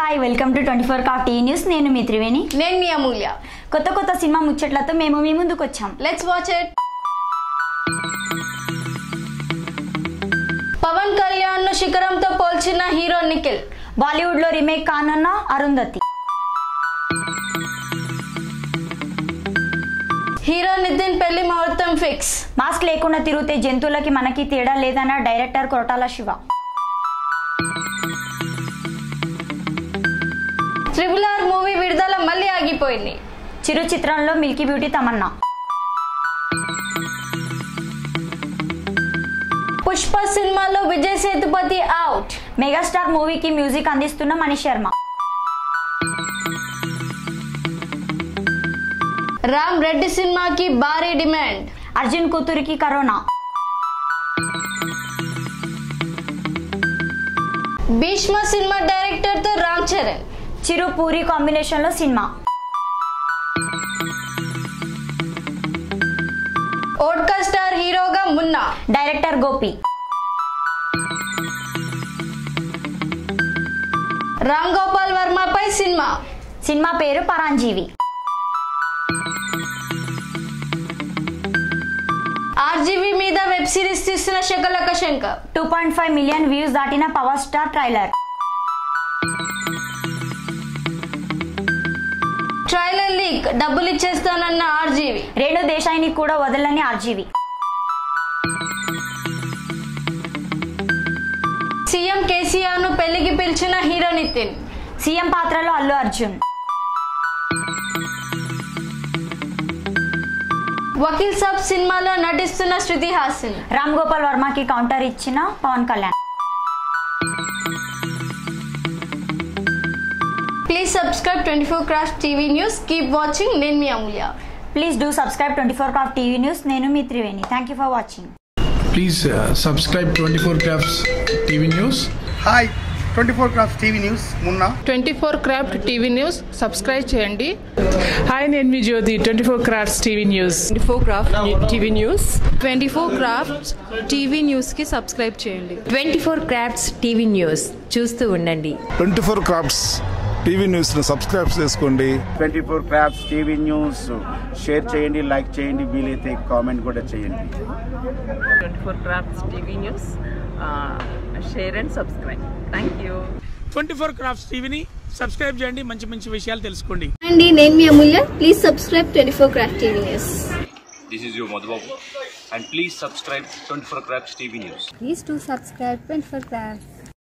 Hi welcome to twenty four craft TV news నేను మీ త్రివేణి నేను మీ అమూల్య కొత్త కొత్త సినిమా ముచ్చట్లతో మేము మీ ముందుకు వచ్చాం let's watch it Pavan Kalyan ను శిఖరంతో పోల్చిన హీరో నిఖిల్ బాలీవుడ్ లో రీమేక్ కానున్న అరుంధతి హీరో నితిన్ పెళ్లి ముహూర్తం ఫిక్స్ మాస్క్ లేకుండా తిరిగితే జంతువులకి మనకి తేడా లేదన్న director Koratala Siva triple R movie విడుదల మళ్ళీ ఆగిపోయింది చిరు చిత్రంలో మిల్కీ బ్యూటీ తమన్నా పుష్ప సినిమాలో విజయ్ సేతుపతి అవుట్ మెగాస్టార్ మూవీకి మ్యూజిక్ అందిస్తున్న మనీష్ శర్మ రామ్ రెడ్డి సినిమాకి భారీ డిమాండ్ అర్జున్ కూతురికి కరోనా భీష్మ సినిమా డైరెక్టర్ తో రామ్ చరణ్ చిరు పూరి కాంబినేషన్ లో సినిమా ఓడ్కా స్టార్ హీరోగా మున్నా డైరెక్టర్ గోపి రామ్ గోపాల్ వర్మపై సినిమా సినిమా పేరు పరాంజీవి ఆర్జీవీ మీద వెబ్ సిరీస్ తీస్తున్న Shakalaka Shankar two point five million views దాటిన power star trailer trailer leak డబ్బులు ఇచ్చేస్తానన్న ఆర్జీవి రేణు దేశాయిని కూడా వదలని ఆర్జీవి సీఎం కేసీఆర్ ను పెళ్లికి పిలిచిన హీరో నితిన్ సీఎం పాత్రలో అల్లు అర్జున్ వకీల్ సాబ్ సినిమాలో నటిస్తున్న శృతి హాసిన్ రామ్ గోపాల్ వర్మకి కౌంటర్ ఇచ్చిన Pavan Kalyan please subscribe twenty four craft TV news keep watching నేను మీ Amulya please do subscribe twenty four craft TV news నేను మీ Triveni thank you for watching Please uh, subscribe 24 Crafts TV News. Hi twenty four craft TV news Munna twenty four craft TV news subscribe చేయండి hi నేను మీ Jyothi twenty four crafts TV news 24 craft TV news 24 craft TV news కి subscribe చేయండి twenty four crafts TV news చూస్తూ ఉండండి twenty four crafts TV న్యూస్ని subscribe చేసుకోండి twenty four crafts TV news share చేయండి లైక్ చేయండి వీలైతే కామెంట్ కూడా చేయండి twenty four crafts TV news share and subscribe thank you twenty four crafts టీవీని సబ్స్క్రైబ్ చేయండి మంచి మంచి విషయాలు తెలుసుకోండి అండి నేను మీ Amulya please subscribe twenty four craft TV news This is your Madhubabu and please subscribe 24 Crafts TV News. Please to subscribe twenty four craft